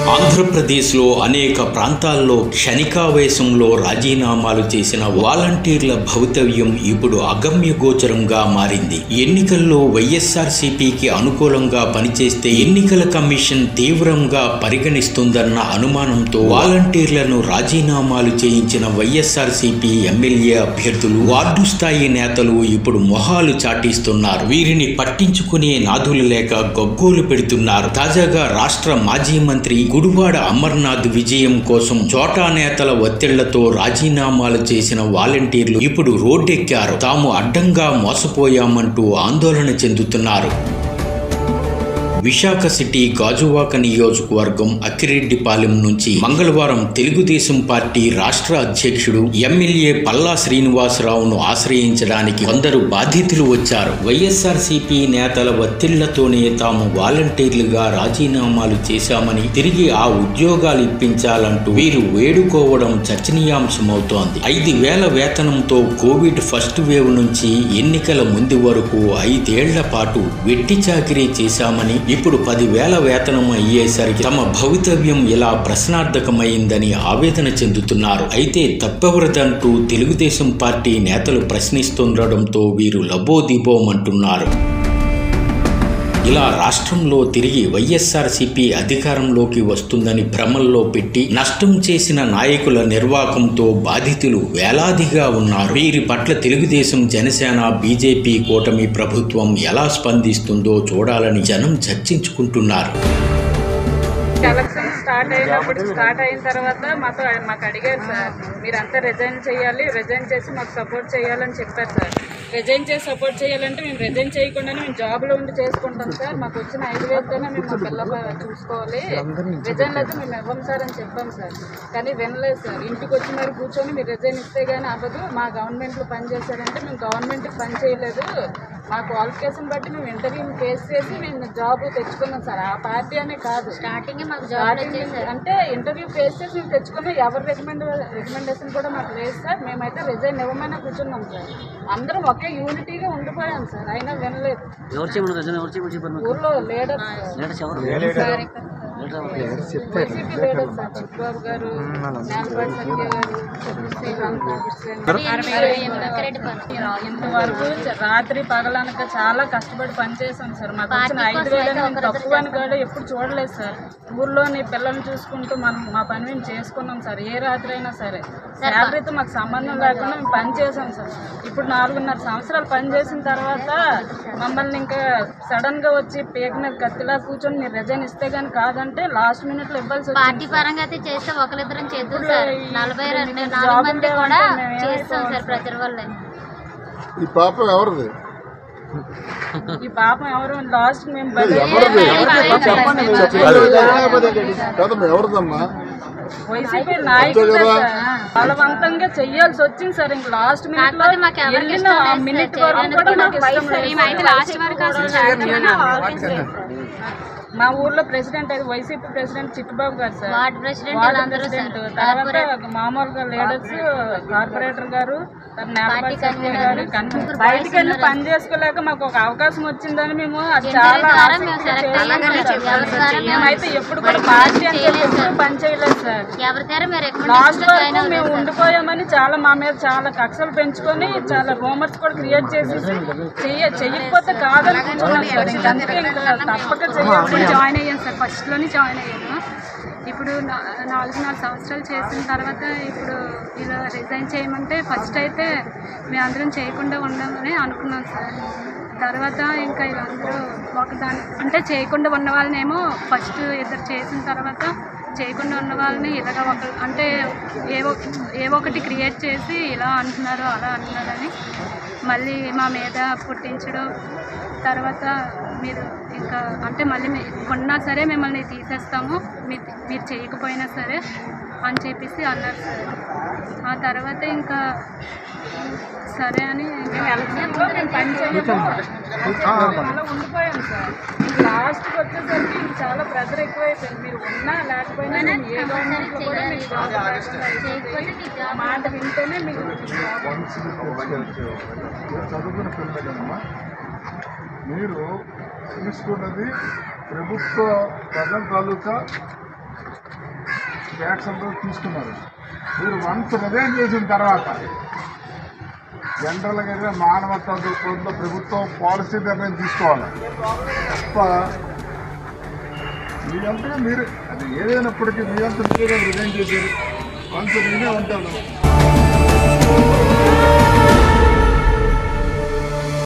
ఆంధ్రప్రదేశ్లో అనేక ప్రాంతాల్లో క్షణికావేశంలో రాజీనామాలు చేసిన వాలంటీర్ల భవితవ్యం ఇప్పుడు అగమ్యగోచరంగా మారింది ఎన్నికల్లో వైఎస్ఆర్సీపీకి అనుకూలంగా పనిచేస్తే ఎన్నికల కమిషన్ తీవ్రంగా పరిగణిస్తుందన్న అనుమానంతో వాలంటీర్లను రాజీనామాలు చేయించిన వైఎస్ఆర్సీపీ ఎమ్మెల్యే అభ్యర్థులు వార్డు స్థాయి నేతలు ఇప్పుడు మొహాలు చాటిస్తున్నారు వీరిని పట్టించుకునే నాదులు లేక గగ్గోలు పెడుతున్నారు తాజాగా రాష్ట్ర మాజీ మంత్రి గుడివాడ అమర్నాథ్ విజయం కోసం చోటా నేతల ఒత్తిళ్లతో రాజీనామాలు చేసిన వాలంటీర్లు ఇప్పుడు రోడ్డెక్కారు తాము అడ్డంగా మోసపోయామంటూ ఆందోళన చెందుతున్నారు విశాఖ సిటీ గాజువాక నియోజకవర్గం అక్కిరెడ్డిపాలెం నుంచి మంగళవారం తెలుగుదేశం పార్టీ రాష్ట్ర అధ్యక్షుడు ఎమ్మెల్యే పల్లా శ్రీనివాసరావును ఆశ్రయించడానికి కొందరు బాధితులు వచ్చారు వైఎస్ఆర్సీపీ నేతల ఒత్తిళ్లతోనే తాము వాలంటీర్లుగా రాజీనామాలు చేశామని తిరిగి ఆ ఉద్యోగాలు ఇప్పించాలంటూ వీరు వేడుకోవడం చర్చనీయాంశమవుతోంది ఐదు వేల వేతనంతో కోవిడ్ ఫస్ట్ వేవ్ నుంచి ఎన్నికల ముందు వరకు ఐదేళ్ల పాటు వెట్టి చాకిరీ చేశామని ఇప్పుడు పదివేల వేతనం అయ్యేసరికి తమ భవితవ్యం ఇలా ప్రశ్నార్థకమైందని ఆవేదన చెందుతున్నారు అయితే తప్పెవరదంటూ తెలుగుదేశం పార్టీ నేతలు ప్రశ్నిస్తుండడంతో వీరు లబోదిబోమంటున్నారు ఇలా రాష్ట్రంలో తిరిగి వైఎస్ఆర్సీపీ అధికారంలోకి వస్తుందని భ్రమల్లో పెట్టి నష్టం చేసిన నాయకుల నిర్వాకంతో బాధితులు వేలాదిగా ఉన్నారు వీరి పట్ల తెలుగుదేశం జనసేన బీజేపీ కూటమి ప్రభుత్వం ఎలా స్పందిస్తుందో చూడాలని జనం చర్చించుకుంటున్నారు ఎలక్షన్ స్టార్ట్ అయినప్పుడు స్టార్ట్ అయిన తర్వాత మాతో మాకు అడిగారు సార్ మీరంతా రిజైన్ చేయాలి రిజైన్ చేసి మాకు సపోర్ట్ చేయాలని చెప్పారు సార్ రిజైన్ చేసి సపోర్ట్ చేయాలంటే మేము రిజైన్ చేయకుండానే మేము జాబ్లో ఉండి చేసుకుంటాం సార్ మాకు వచ్చిన ఐదు వేలతోనే మేము మా పిల్ల చూసుకోవాలి రిజైన్ అయితే మేము ఇవ్వం సార్ అని చెప్పాం సార్ కానీ వినలేదు సార్ ఇంటికి వచ్చి మరి కూర్చొని మీరు రిజైన్ ఇస్తే కానీ అవ్వదు మా గవర్నమెంట్లో పని చేశారంటే మేము గవర్నమెంట్కి పని చేయలేదు మా క్వాలిఫికేషన్ బట్టి మేము ఇంటర్వ్యూని ఫేస్ చేసి మేము జాబ్ తెచ్చుకున్నాం సార్ ఆ పార్టీ అనే కాదు స్టార్టింగ్ మాకు జాబ్ స్టార్టింగ్ అంటే ఇంటర్వ్యూ ఫేస్ చేసి మేము తెచ్చుకున్నాం ఎవరి రికమెండ్ రికమెండేషన్ కూడా మాకు లేదు సార్ మేమైతే రిజైన్ ఇవ్వమని కూర్చున్నాం సార్ అందరం ఒకే యూనిటీగా ఉండిపోయాం సార్ అయినా వినలేదు ఎవరు చేయమన్నారు రచన ఎవరు చేయమని చెప్పారు మీకు ఊర్లో లీడర్ లీడర్స్ ఎవరు లీడర్ ఎవరు? వైసీపీ లీడర్ సార్ చిట్టుబాబు గారు నేలపాటి సంజయ్ గారు శ్రీకాంత్ ఇంతవరకు చ- రాత్రి పగలనక చాలా కష్టపడి పనిచేసాం సార్ మాకు వచ్చిన ఐదు వేలు మేము తక్కువ అని కూడా ఎప్పుడు చూడలేదు సార్ ఊర్లోని పిల్లల్ని చూసుకుంటూ మనం మా పని మేము చేసుకున్నాం సార్ ఏ రాత్రి అయినా సరే శాలరీతో మాకు సంబంధం లేకుండా మేము పని చేసాం సార్ ఇప్పుడు నాలుగున్నర సంవత్సరాలు పని చేసిన తర్వాత మమ్మల్ని ఇంకా సడన్ గా వచ్చి పేక మీద కత్తిలా కూర్చొని మీరు రిజైన్ ఇస్తే కానీ కాదంటే లాస్ట్ మినిట్ లో ఇవ్వాల్సి వచ్చింది పార్టీ పరంగా అయితే చేస్తే ఒకరిద్దరం చేద్దాం ఇప్పుడు సార్ ఈ- నలభై రెండు మీకు నాలుగు జాబ్ మంది ఉంటే కూడా మేము ఏమైపోవాలి చేస్తాం సార్ ప్రజల వల్లే ఈ పాపం ఎవరిది ఈ పాపం ఎవరు లాస్ట్ మేము బదిలీ ఎవరిది చెప్పండి కాదమ్మా ఎవరిదమ్మా వైసీపీ నాయకులు అంతే కదా? సార్. బలవంతంగా చెయ్యాల్సి వచ్చింది సార్ ఇంక లాస్ట్ మినిట్ లో కాకపోతే మాకు ఎవరికి వెళ్ళిన ఇష్టం ఆ లేదు మినిట్ సార్. వరకు కూడా మాకు ఇష్టం లేదు మేమైతే లాస్ట్ వరకు అసలు చేద్దామని ఆలోచించలేదు సార్. మా ఊర్లో ప్రెసిడెంట్ అయితే వైసీపీ ప్రెసిడెంట్ చిట్టుబాబు గారు సార్ వార్డ్ ప్రెసిడెంట్ వార్డు అందరూ సార్ ప్రెసిడెంట్ తర్వాత మామూలుగా లీడర్స్ కార్పొరేటర్ గారు తర్వాత నేలపాటి సంజయ్ గారు కన్- బయటికి వెళ్ళి పని చేసుకోలేక మాకు ఒక అవకాశం వచ్చిందని మేము అది చాలా ద్వారా మేము ఆసక్తిగా select చేసాం అయ్యాం సార్. సార్. ఎవరి ద్వారా మేము మేమైతే ఎప్పుడు కూడా పార్టీ అని చెప్పి ఎప్పుడు పని చేయలేదు సార్ ఎవరి దగ్గర మీరు లాస్ట్ రికమెండేషన్ జాయిన్ వరకు మేము అవుతారు సార్. ఉండిపోయామని చాలా మా మీద చాలా కక్షలు పెంచుకొని చాలా రూమర్స్ కూడా క్రియేట్ చేసేసి చెయ్య చెయ్యకపోతే కాదని కూర్చున్నాం సార్ ఇంక అందుకే ఇంకా తప్పక చెయ్యాలి జాయిన్ అయ్యాను సార్ ఫస్ట్లోనే జాయిన్ అయ్యాను ఇప్పుడు నా- నాలుగు నాలుగు సంవత్సరాలు చేసిన తర్వాత ఇప్పుడు ఇలా రిజైన్ చేయమంటే ఫస్ట్ అయితే మేము అందరం చేయకుండా ఉండామని అనుకున్నాం సార్ తర్వాత ఇంకా వీళ్ళందరూ ఒక దాని అంటే చేయకుండా ఉన్న వాళ్ళనేమో ఫస్ట్ ఇద్దరు చేసిన తర్వాత చేయకుండా ఉన్న వాళ్ళని ఇలాగ ఒక అంటే ఏవో ఏవో ఒకటి క్రియేట్ చేసి ఇలా అంటున్నారు అలా అంటున్నారని మళ్ళీ మా మీద పుట్టించడం తర్వాత మీరు ఇంకా అంటే మళ్ళీ మీ- ఉన్నా సరే మిమ్మల్ని తీసేస్తాము మీ- మీరు చేయకపోయినా సరే అని చెప్పేసి అన్నారు సార్ ఆ తర్వాత ఇంకా సరే అని ఇంకా ఎలక్షన్లో మేము పని చేయము అలా ఉండిపోయాం సార్ లాస్ట్కి వచ్చేసరికి ఇంక చాలా ప్రెజర్ ఎక్కువైపోయింది మీరు ఉన్నా లేకపోయినా మేము ఏ గవర్నమెంట్లో కూడా మీకు జాబ్ రాకుండా అయిపోతుంది. ఆ మాట వింటేనే మీకు జాబ్ చదువుకున్న పిల్లలమ్మా మీరు తీసుకున్నది ప్రభుత్వ ప్రజల తాలూకా యాక్షన్ తీసుకున్నారు మీరు వన్స్ రిజైన్ చేసిన తర్వాత జనరల్గా అయితే మానవత్వ దృక్పథంతో ప్రభుత్వం పాలసీ నిర్ణయం తీసుకోవాలి తప్ప మీ అంతగా మీరు అది ఏదైనప్పటికీ మీ అంతా మీరే రిజైన్ చేశారు వన్స్ నేనే ఉంటాను